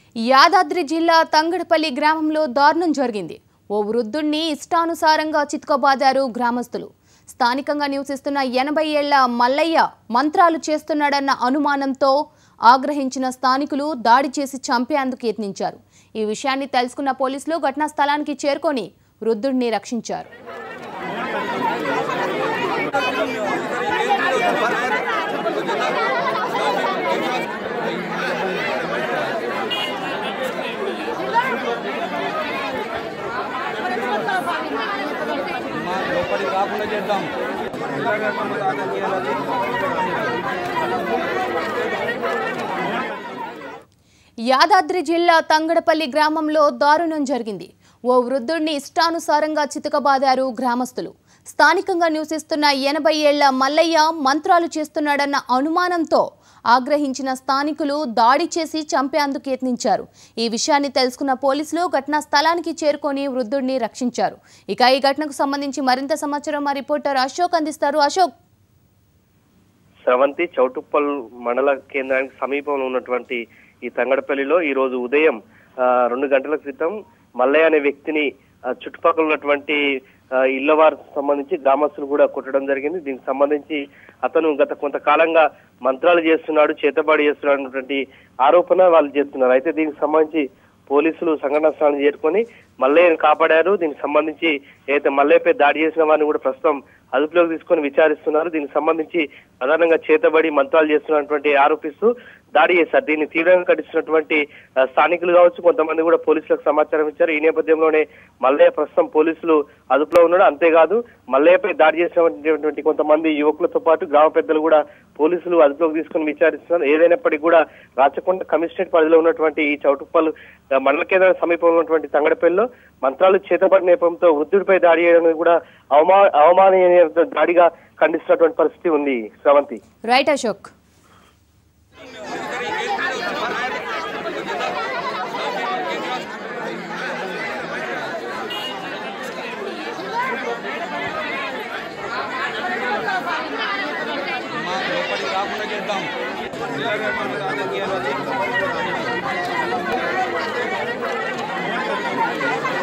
యాదాద్రి జిల్లా తంగడపల్లి గ్రామంలో దారుణం జరిగింది ఓ వృద్ధుణ్ణి ఇష్టానుసారంగా చితకబాదారు గ్రామస్తులు స్థానికంగా నివసిస్తున్న ఎనభై ఏళ్ల మల్లయ్య మంత్రాలు చేస్తున్నాడన్న అనుమానంతో ఆగ్రహించిన స్థానికులు దాడి చేసి చంపేందుకు యత్నించారు ఈ విషయాన్ని తెలుసుకున్న పోలీసులు ఘటనా స్థలానికి చేరుకొని వృద్ధుడిని రక్షించారు లోపలికి రాకుండా చేద్దాం యాదాద్రి జిల్లా తంగడపల్లి గ్రామంలో దారుణం జరిగింది ఓ వృద్ధుడిని ఇష్టానుసారంగా చితకబాదారు గ్రామస్తులు స్థానికంగా నివసిస్తున్న ఎనభై ఏళ్ల మల్లయ్య మంత్రాలు చేస్తున్నాడన్న అనుమానంతో ఆగ్రహించిన స్థానికులు దాడి చేసి చంపేందుకు యత్నించారు ఈ విషయాన్ని తెలుసుకున్న పోలీసులు ఘటనా స్థలానికి చేరుకొని వృద్ధుడిని రక్షించారు ఇక ఈ ఘటనకు సంబంధించి మరింత సమాచారం మా రిపోర్టర్ అశోక్ అందిస్తారు అశోక్ స్రవంతి చౌటుప్పల్ మండల కేంద్రానికి సమీపంలో ఉన్నటువంటి ఈ తంగడపల్లిలో ఈ రోజు ఉదయం ఆ, రెండు గంటల క్రితం మల్లయ్య అనే వ్యక్తిని ఆ, చుట్టుపక్కల ఉన్నటువంటి ఆ, ఇళ్ల వారికి సంబంధించి గ్రామస్తులు కూడా కొట్టడం జరిగింది దీనికి సంబంధించి అతను గత కొంతకాలంగా మంత్రాలు చేస్తున్నాడు చేతబాడి చేస్తున్నాడు అన్నటువంటి ఆరోపణ వాళ్ళు చేస్తున్నారు అయితే దీనికి సంబంధించి పోలీసులు సంఘటన స్థలాన్ని చేరుకొని మల్లయ్యను కాపాడారు దీనికి సంబంధించి ఏదైతే మల్లయ్యపై దాడి చేసిన వారిని కూడా ప్రస్తుతం అదుపులోకి తీసుకొని విచారిస్తున్నారు దీనికి సంబంధించి ప్రధానంగా చేతబడి మంత్రాలు చేస్తున్నటువంటి ఆరోపిస్తూ దాడి చేశారు దీన్ని తీవ్రంగా ఖండిస్తున్నటువంటి ఆ, స్థానికులు కావచ్చు కొంతమంది కూడా పోలీసులకు సమాచారం ఇచ్చారు ఈ నేపథ్యంలోనే మల్లయ్య ప్రస్తుతం పోలీసులు అదుపులో ఉన్నాడు అంతేకాదు మల్లయ్యపై దాడి చేసినటువంటి కొంతమంది యువకులతో పాటు గ్రామ పెద్దలు కూడా పోలీసులు అదుపులోకి తీసుకొని విచారిస్తున్నారు ఏదైనప్పటికీ కూడా రాచకొండ కమిషనరేట్ పరిధిలో ఉన్నటువంటి ఈ చౌటుప్పల్ ఆ, మండల కేంద్ర సమీపంలో ఉన్నటువంటి తంగడపల్లిలో మంత్రాలు చేతబడి నేపథ్యంతో వృద్ధుడిపై దాడి చేయడం అనేది కూడా అవమా అవమానీయ దాడిగా ఖండిస్తున్నటువంటి పరిస్థితి ఉంది శ్రవంతి రైట్ అశోక్ అమ్మా, లోపలికి రాకుండా చేద్దాం రాజకీయాలు